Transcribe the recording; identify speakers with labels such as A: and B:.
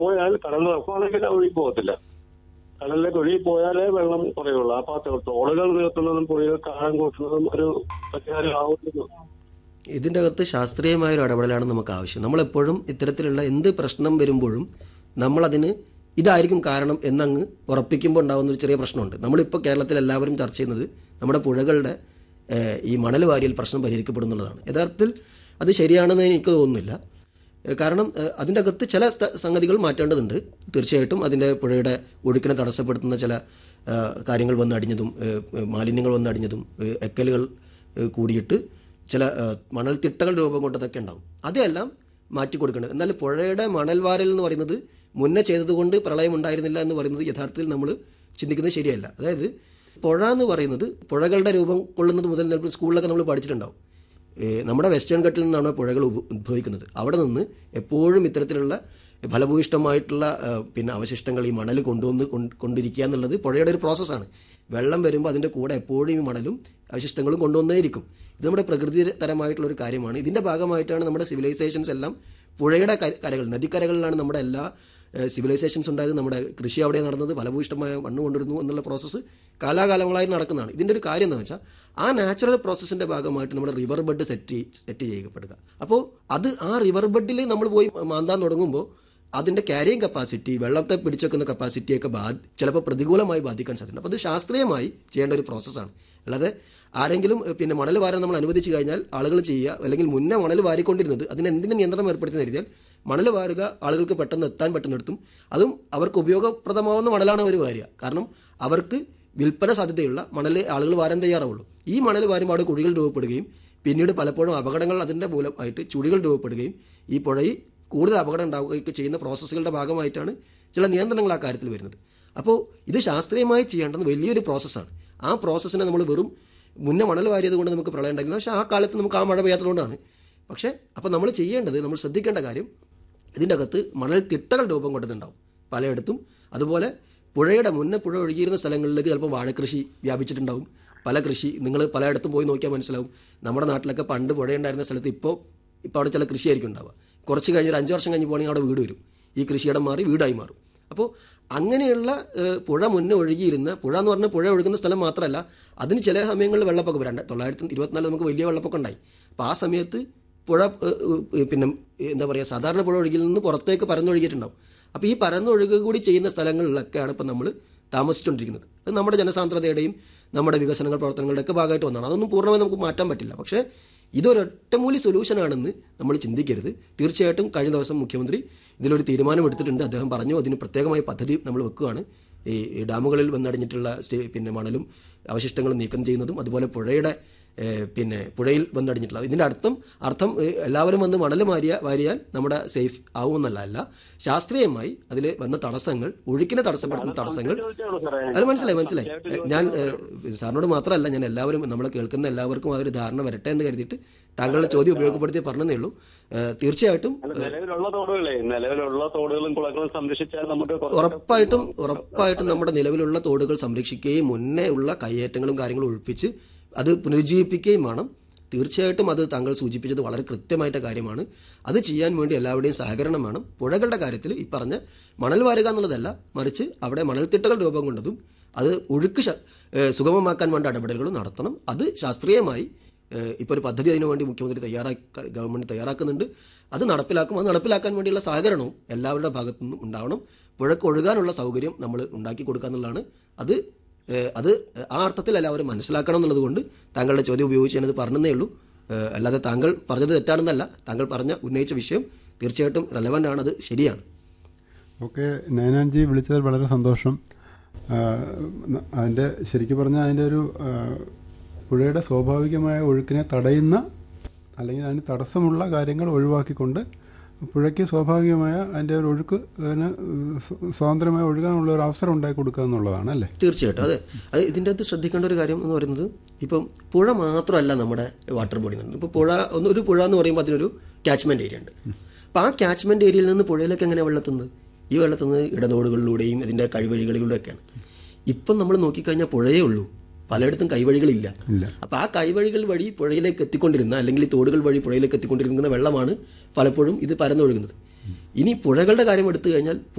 A: പോയാൽ കടൽ ഇറക്കുവാണെങ്കിൽ ഒഴുകി പോകത്തില്ല കടലിലേക്ക് ഒഴുകി പോയാലേ വെള്ളം കുറയുള്ളൂ അപ്പൊ ആ തോടുകൾ നികത്തുന്നതും പുഴകൾ കാണാൻ കൂട്ടുന്നതും ഒരു പരിഹാരം ആവുന്നു
B: ഇതിൻ്റെ അകത്ത് ശാസ്ത്രീയമായ ഒരു ഇടപെടലാണ് നമുക്ക് ആവശ്യം നമ്മളെപ്പോഴും ഇത്തരത്തിലുള്ള എന്ത് പ്രശ്നം വരുമ്പോഴും നമ്മളതിന് ഇതായിരിക്കും കാരണം എന്നങ്ങ് ഉറപ്പിക്കുമ്പോൾ ഉണ്ടാകുന്ന ഒരു ചെറിയ പ്രശ്നമുണ്ട് നമ്മളിപ്പോൾ കേരളത്തിൽ എല്ലാവരും ചർച്ച ചെയ്യുന്നത് നമ്മുടെ പുഴകളുടെ ഏഹ്, ഈ മണൽ വാരിയൽ പ്രശ്നം പരിഹരിക്കപ്പെടുന്നുള്ളതാണ് യഥാർത്ഥത്തിൽ അത് ശരിയാണെന്ന് എനിക്ക് തോന്നുന്നില്ല ഏഹ്, കാരണം ഏഹ്, അതിൻ്റെ അകത്ത് ചില സ്ഥ- സംഗതികൾ മാറ്റേണ്ടതുണ്ട് തീർച്ചയായിട്ടും അതിൻ്റെ പുഴയുടെ ഒഴുക്കിനെ തടസ്സപ്പെടുത്തുന്ന ചില ഏഹ്, കാര്യങ്ങൾ വന്ന് അടിഞ്ഞതും ഏഹ്, ഏഹ്, മാലിന്യങ്ങൾ വന്ന് അടിഞ്ഞതും ഏഹ്, എക്കലുകൾ ഏഹ്, കൂടിയിട്ട് ചില ഏഹ്, മണൽത്തിട്ടകൾ രൂപം കൊണ്ടതൊക്കെ ഉണ്ടാവും അതെല്ലാം മാറ്റി കൊടുക്കേണ്ടത് എന്നാൽ പുഴയുടെ മണൽ വാരൽ എന്ന് പറയുന്നത് മുന്നേ ചെയ്തതുകൊണ്ട് പ്രളയം ഉണ്ടായിരുന്നില്ല എന്ന് പറയുന്നത് യഥാർത്ഥത്തിൽ നമ്മൾ ചിന്തിക്കുന്നത് ശരിയല്ല അതായത് പുഴ എന്ന് പറയുന്നത് പുഴകളുടെ രൂപം കൊള്ളുന്നത് മുതൽ നമ്മൾ സ്കൂളിലൊക്കെ നമ്മൾ പഠിച്ചിട്ടുണ്ടാവും ഏഹ് നമ്മുടെ വെസ്റ്റേൺ ഘട്ടിൽ നിന്നാണ് പുഴകൾ ഉഭ- ഉദ്ഭവിക്കുന്നത് അവിടെ നിന്ന് എപ്പോഴും ഇത്തരത്തിലുള്ള ഫലഭൂയിഷ്ടമായിട്ടുള്ള ഏഹ്, പിന്നെ അവശിഷ്ടങ്ങൾ ഈ മണൽ കൊണ്ടുവന്ന് കൊണ്ട് കൊണ്ടിരിക്കുക എന്നുള്ളത് പുഴയുടെ ഒരു പ്രോസസ്സാണ് വെള്ളം വരുമ്പോൾ അതിൻ്റെ കൂടെ എപ്പോഴും ഈ മണലും അവശിഷ്ടങ്ങളും കൊണ്ടുവന്നേയിരിക്കും ഇത് നമ്മുടെ പ്രകൃതിതരമായിട്ടുള്ള ഒരു കാര്യമാണ് ഇതിൻ്റെ ഭാഗമായിട്ടാണ് നമ്മുടെ സിവിലൈസേഷൻസ് എല്ലാം പുഴയുടെ ക- കരകൾ നദിക്കരകളിലാണ് നമ്മുടെ എല്ലാ സിവിലൈസേഷൻസ് ഉണ്ടായത് നമ്മുടെ കൃഷി അവിടെ നടന്നത് ഫലഭൂയിഷ്ടമായ മണ്ണ് കൊണ്ടിരുന്നു എന്നുള്ള പ്രോസസ്സ് കാലാകാലങ്ങളായി നടക്കുന്നതാണ് ഇതിൻ്റെ ഒരു കാര്യം എന്താണെന്ന് വെച്ചാൽ ആ നാച്ചുറൽ പ്രോസസ്സിൻ്റെ ഭാഗമായിട്ട് നമ്മുടെ റിവർ ബെഡ് സെറ്റ് സെറ്റ് ചെയ്യപ്പെടുക അപ്പോൾ അത് ആ റിവർ ബെഡിൽ നമ്മൾ പോയി മാന്താൻ തുടങ്ങുമ്പോൾ അതിൻ്റെ ക്യാരിയിങ് കപ്പാസിറ്റി വെള്ളത്തെ പിടിച്ചെക്കുന്ന കപ്പാസിറ്റിയൊക്കെ ബാ ചിലപ്പോൾ പ്രതികൂലമായി ബാധിക്കാൻ സാധ്യതയുണ്ട് അപ്പോൾ അത് ശാസ്ത്രീയമായി ചെയ്യേണ്ട ഒരു പ്രോസസ്സാണ് അല്ലാതെ ആരെങ്കിലും ഏഹ്, പിന്നെ മണൽ വാരാൻ നമ്മൾ അനുവദിച്ചു കഴിഞ്ഞാൽ ആളുകൾ ചെയ്യുക അല്ലെങ്കിൽ മുന്നേ മണൽ വാരിക്കൊണ്ടിരുന്നത് അതിന് എന്തിനും നിയന്ത്രണം ഏർപ്പെടുത്തി കരുതിയാൽ മണൽ വാരുക ആളുകൾക്ക് പെട്ടെന്ന് എത്താൻ പറ്റുന്നിടത്തും അതും അവർക്ക് ഉപയോഗപ്രദമാവുന്ന മണലാണ് അവർ വാരുക കാരണം അവർക്ക് വിൽപ്പന സാധ്യതയുള്ള മണൽ ആളുകൾ വാരാൻ തയ്യാറാവുള്ളൂ ഈ മണൽ വാരുമ്പോൾ അവിടെ കുഴികൾ രൂപപ്പെടുകയും പിന്നീട് പലപ്പോഴും അപകടങ്ങൾ അതിൻ്റെ മൂലമായിട്ട് ചുഴികൾ രൂപപ്പെടുകയും ഈ പുഴയിൽ കൂടുതൽ അപകടം ഉണ്ടാവുകയൊക്കെ ചെയ്യുന്ന പ്രോസസ്സുകളുടെ ഭാഗമായിട്ടാണ് ചില നിയന്ത്രണങ്ങൾ ആ കാര്യത്തിൽ വരുന്നത് അപ്പോൾ ഇത് ശാസ്ത്രീയമായി ചെയ്യേണ്ടത് വലിയൊരു പ്രോസസ്സാണ് ആ പ്രോസസ്സിനെ നമ്മൾ വെറും മുന്നേ മണൽ വാരിയത് കൊണ്ട് നമുക്ക് പ്രളയം ഉണ്ടായിരുന്നു പക്ഷേ ആ കാലത്ത് നമുക്ക് ആ മഴ പെയ്യാത്തതുകൊണ്ടാണ് പക്ഷേ അപ്പോൾ നമ്മൾ ചെയ്യേണ്ടത് നമ്മൾ ശ്രദ്ധിക്കേണ്ട കാര്യം ഇതിൻ്റെ അകത്ത് മണൽ തിട്ടകൾ രൂപം കൊണ്ടതുണ്ടാവും പലയിടത്തും അതുപോലെ പുഴയുടെ മുന്നേ പുഴ ഒഴുകിയിരുന്ന സ്ഥലങ്ങളിലേക്ക് ചിലപ്പോൾ വാഴക്കൃഷി വ്യാപിച്ചിട്ടുണ്ടാവും പല കൃഷി നിങ്ങൾ പലയിടത്തും പോയി നോക്കിയാൽ മനസ്സിലാവും നമ്മുടെ നാട്ടിലൊക്കെ പണ്ട് പുഴയുണ്ടായിരുന്ന സ്ഥലത്ത് ഇപ്പോൾ ഇപ്പോൾ അവിടെ ചില കൃഷിയായിരിക്കും ഉണ്ടാവുക കുറച്ച് കഴിഞ്ഞ് ഒരു അഞ്ച് വർഷം കഴിഞ്ഞ് പോകണമെങ്കിൽ അവിടെ വീട് വരും ഈ കൃഷിയിടം മാറി വീടായി മാറും അപ്പോൾ അങ്ങനെയുള്ള ഏഹ്, പുഴ മുന്നേ ഒഴുകിയിരുന്ന പുഴ എന്ന് പറഞ്ഞാൽ പുഴ ഒഴുകുന്ന സ്ഥലം മാത്രമല്ല അതിന് ചില സമയങ്ങളിൽ വെള്ളപ്പൊക്കം വരാണ്ട് തൊള്ളായിരത്തി ഇരുപത്തിനാല് നമുക്ക് വലിയ വെള്ളപ്പൊക്കം ഉണ്ടായി അപ്പോൾ ആ സമയത്ത് പുഴ ഏഹ്, ഏഹ്, പിന്നെ എന്താ പറയുക സാധാരണ പുഴ ഒഴുകിൽ നിന്ന് പുറത്തേക്ക് പരന്നൊഴുകിയിട്ടുണ്ടാവും അപ്പോൾ ഈ പരന്നൊഴുകുക കൂടി ചെയ്യുന്ന സ്ഥലങ്ങളിലൊക്കെയാണ് ഇപ്പം നമ്മൾ താമസിച്ചുകൊണ്ടിരിക്കുന്നത് അത് നമ്മുടെ ജനസാന്ദ്രതയുടെയും നമ്മുടെ വികസനങ്ങൾ പ്രവർത്തനങ്ങളുടെ ഒക്കെ ഭാഗമായിട്ട് വന്നതാണ് അതൊന്നും പൂർണ്ണമായി നമുക്ക് മാറ്റാൻ പറ്റില്ല പക്ഷേ ഇതൊരു ഒറ്റമൂലി സൊല്യൂഷനാണെന്ന് നമ്മൾ ചിന്തിക്കരുത് തീർച്ചയായിട്ടും കഴിഞ്ഞ ദിവസം മുഖ്യമന്ത്രി ഇതിലൊരു തീരുമാനം എടുത്തിട്ടുണ്ട് അദ്ദേഹം പറഞ്ഞു അതിന് പ്രത്യേകമായ പദ്ധതി നമ്മൾ വെക്കുകയാണ് ഈ ഈ ഡാമുകളിൽ വന്നടിഞ്ഞിട്ടുള്ള സ്റ്റേ- പിന്നെ മണലും അവശിഷ്ടങ്ങളും നീക്കം ചെയ്യുന്നതും അതുപോലെ പുഴയുടെ ഏഹ്, പിന്നെ പുഴയിൽ വന്നടിഞ്ഞിട്ടുള്ള ഇതിൻ്റെ അർത്ഥം അർത്ഥം ഏഹ്, എല്ലാവരും വന്ന് മണൽ മാരിയ വാരിയാൽ നമ്മുടെ സേഫ് ആവുമെന്നല്ല അല്ല ശാസ്ത്രീയമായി അതിൽ വന്ന തടസ്സങ്ങൾ ഒഴുക്കിനെ തടസ്സപ്പെടുത്തുന്ന തടസ്സങ്ങൾ അത് മനസ്സിലായി മനസ്സിലായി ഞാൻ ഏഹ്, സാറിനോട് മാത്രമല്ല ഞാൻ എല്ലാവരും നമ്മളെ കേൾക്കുന്ന എല്ലാവർക്കും ആ ഒരു ധാരണ വരട്ടെ എന്ന് കരുതിയിട്ട് താങ്കളുടെ ചോദ്യം ഉപയോഗപ്പെടുത്തി പറഞ്ഞതേ ഉള്ളൂ ഏഹ്, തീർച്ചയായിട്ടും
A: അല്ല, നിലവിലുള്ള തോടുകളെ നിലവിലുള്ള തോടുകളും കുളങ്ങളും സംരക്ഷിച്ചാൽ നമുക്ക് കുറച്ച്
B: ഉറപ്പായിട്ടും ഉറപ്പായിട്ടും നമ്മുടെ നിലവിലുള്ള തോടുകൾ സംരക്ഷിക്കുകയും മുന്നേ ഉള്ള കയ്യേറ്റങ്ങളും കാര്യങ്ങളും ഒഴിപ്പിച്ച് അത് പുനരുജ്ജീവിപ്പിക്കുകയും വേണം തീർച്ചയായിട്ടും അത് താങ്കൾ സൂചിപ്പിച്ചത് വളരെ കൃത്യമായിട്ട കാര്യമാണ് അത് ചെയ്യാൻ വേണ്ടി എല്ലാവരുടെയും സഹകരണം വേണം പുഴകളുടെ കാര്യത്തിൽ ഈ പറഞ്ഞ മണൽ വാരുക എന്നുള്ളതല്ല മറിച്ച് അവിടെ മണൽത്തിട്ടകൾ രൂപം കൊണ്ടതും അത് ഒഴുക്ക് ശ- ഏഹ് സുഗമമാക്കാൻ വേണ്ട ഇടപെടലുകളും നടത്തണം അത് ശാസ്ത്രീയമായി ഏഹ് ഇപ്പോൾ ഒരു പദ്ധതി അതിനു വേണ്ടി മുഖ്യമന്ത്രി തയ്യാറാക്ക ഗവൺമെന്റ് തയ്യാറാക്കുന്നുണ്ട് അത് നടപ്പിലാക്കും അത് നടപ്പിലാക്കാൻ വേണ്ടിയുള്ള സഹകരണവും എല്ലാവരുടെ ഭാഗത്തു നിന്നും ഉണ്ടാവണം പുഴക്ക് ഒഴുകാനുള്ള സൗകര്യം നമ്മൾ ഉണ്ടാക്കി കൊടുക്കുക എന്നുള്ളതാണ് അത് ഏഹ് അത് ആ അർത്ഥത്തിൽ എല്ലാവരും മനസ്സിലാക്കണം എന്നുള്ളത് കൊണ്ട് താങ്കളുടെ ചോദ്യം ഉപയോഗിച്ച് ഞാനത് പറഞ്ഞതേ ഉള്ളൂ ഏഹ് അല്ലാതെ താങ്കൾ പറഞ്ഞത് തെറ്റാണെന്നല്ല താങ്കൾ പറഞ്ഞ ഉന്നയിച്ച വിഷയം തീർച്ചയായിട്ടും റെലവൻ്റ് ആണ് അത് ശരിയാണ്
C: ഓക്കെ നയനാൻജി വിളിച്ചതിൽ വളരെ സന്തോഷം ആ, ന- അതിൻ്റെ ശരിക്കും പറഞ്ഞാൽ അതിൻ്റെ ഒരു ആ, പുഴയുടെ സ്വാഭാവികമായ ഒഴുക്കിനെ തടയുന്ന അല്ലെങ്കിൽ അതിന് തടസ്സമുള്ള കാര്യങ്ങൾ ഒഴിവാക്കിക്കൊണ്ട് പുഴയ്ക്ക് സ്വാഭാവികമായ അതിൻ്റെ ഒരു ഒഴുക്ക് അതിന് സ്വ- സ്വതന്ത്രമായി ഒഴുകാനുള്ള ഒരു അവസരം ഉണ്ടാക്കി കൊടുക്കുക എന്നുള്ളതാണ് അല്ലേ
B: തീർച്ചയായിട്ടും അതെ അത് ഇതിൻ്റെ അകത്ത് ശ്രദ്ധിക്കേണ്ട ഒരു കാര്യം എന്ന് പറയുന്നത് ഇപ്പം പുഴ മാത്രമല്ല നമ്മുടെ വാട്ടർ ബോഡി എന്ന് ഇപ്പോൾ പുഴ ഒന്ന് ഒരു പുഴ എന്ന് പറയുമ്പോൾ അതിനൊരു ക്യാച്ച്മെൻറ്റ് ഏരിയ ഉണ്ട് അപ്പോൾ ആ ക്യാച്ച്മെൻറ്റ് ഏരിയയിൽ നിന്ന് പുഴയിലേക്ക് എങ്ങനെ വെള്ളത്തുന്നത് ഈ വെള്ളത്തുന്നത് ഇടനോടുകളിലൂടെയും ഇതിൻ്റെ കഴിവഴികളിലൂടെയൊക്കെയാണ് ഇപ്പം നമ്മൾ നോക്കിക്കഴിഞ്ഞാൽ പുഴയേ ഉള്ളൂ പലയിടത്തും കൈവഴികളില്ല
C: ഇല്ല.
B: അപ്പോൾ ആ കൈവഴികൾ വഴി പുഴയിലേക്ക് എത്തിക്കൊണ്ടിരുന്ന അല്ലെങ്കിൽ ഈ തോടുകൾ വഴി പുഴയിലേക്ക് എത്തിക്കൊണ്ടിരിക്കുന്ന വെള്ളമാണ് പലപ്പോഴും ഇത് പരന്നൊഴുകുന്നത് ഇനി പുഴകളുടെ കാര്യം എടുത്തു കഴിഞ്ഞാൽ